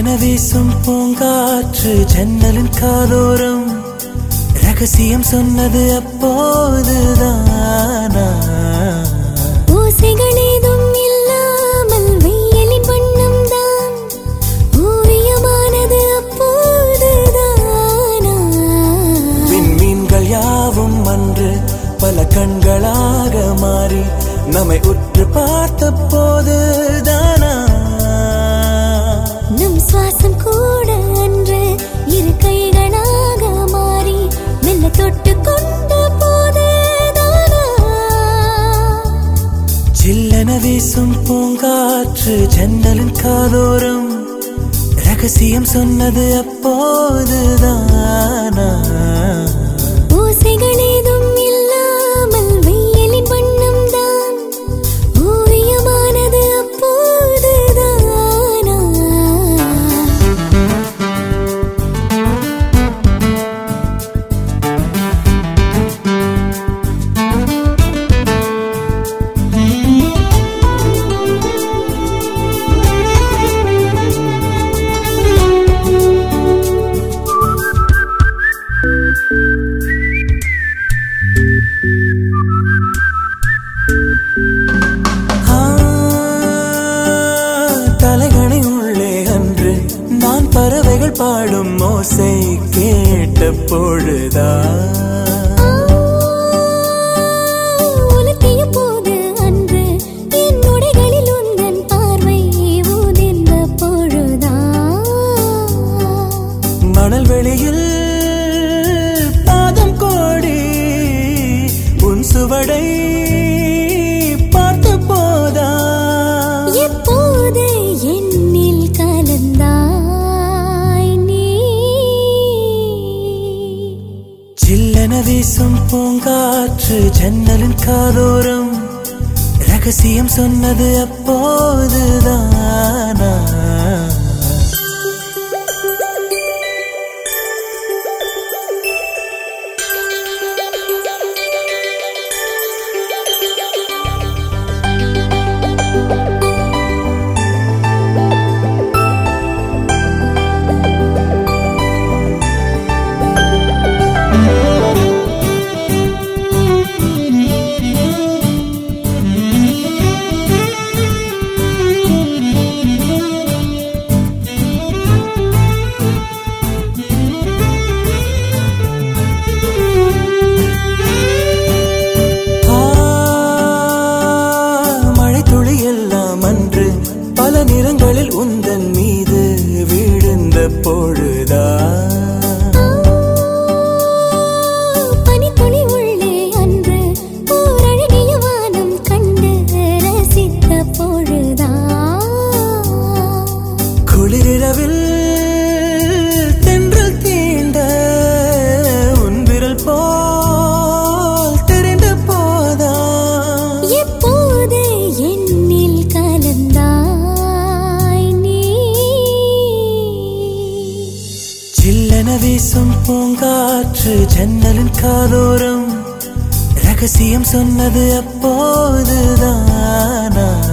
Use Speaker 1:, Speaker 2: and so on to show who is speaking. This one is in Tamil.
Speaker 1: சில்லென வீசும் பூங்காற்று ஜன்னலின் காதோரம் ரகசியம் சொன்னது அப்போதுதானா
Speaker 2: ஓசைகள் ஏதும் இல்லாமல் வெயிலின் வண்ணம் தான் ஓவியமானது அப்போதுதானா
Speaker 1: விண்மீன்கள் யாவும் அன்று பல கண்களாக மாறி நம்மை உற்று பார்த்த போதுதானா
Speaker 2: நம் சுவாசம் கூட அன்று இரு கைகளாக மாறி மெல்ல தொட்டு கொண்ட போதுதானா
Speaker 1: சில்லென வீசும் பூங்காற்று ஜன்னலின் காதோரம் ரகசியம் சொன்னது அப்போதுதானா
Speaker 2: ஓசைகள் ஏதும் இல்லாமல் வெயிலின் வண்ணம் தான் ஓவியமானது அப்போதுதானா
Speaker 1: ஆ, தலைகணை உள்ளே அன்று நான் பறவைகள் பாடும் ஓசை கேட்ட பொழுதா
Speaker 2: உலக்கிய போது அன்று என் உடைகளில் உந்தன் பார்வை ஊதிந்த பொழுதா
Speaker 1: மணல் வெளியில் பாதம் கோடி உன் சுவடை பார்த்த போதா
Speaker 2: எப்போது என்னில் கலந்தாய் நீ
Speaker 1: சில்லென வீசும் பூங்காற்று ஜன்னலின் காதோரம் ரகசியம் சொன்னது அப்போதுதானா ஆ, மழைத்துளி எல்லாம் அன்று பல நிறங்களில் உந்தன் மீது விழுந்த பொழுதா
Speaker 2: பனித்துளி உள்ளே அன்று ஓரழகிய வானம் கண்டு ரசித்த பொழுதா
Speaker 1: குளிரிரவில் தென்றல் தீண்ட உன் விரல் போல் தெரிந்த போதா
Speaker 2: எப்போது என்னில் கலந்தாய் நீ
Speaker 1: சில்லென வீசும் பூங்காற்று ஜன்னலின் காதோரம் ரகசியம் சொன்னது அப்போதுதானா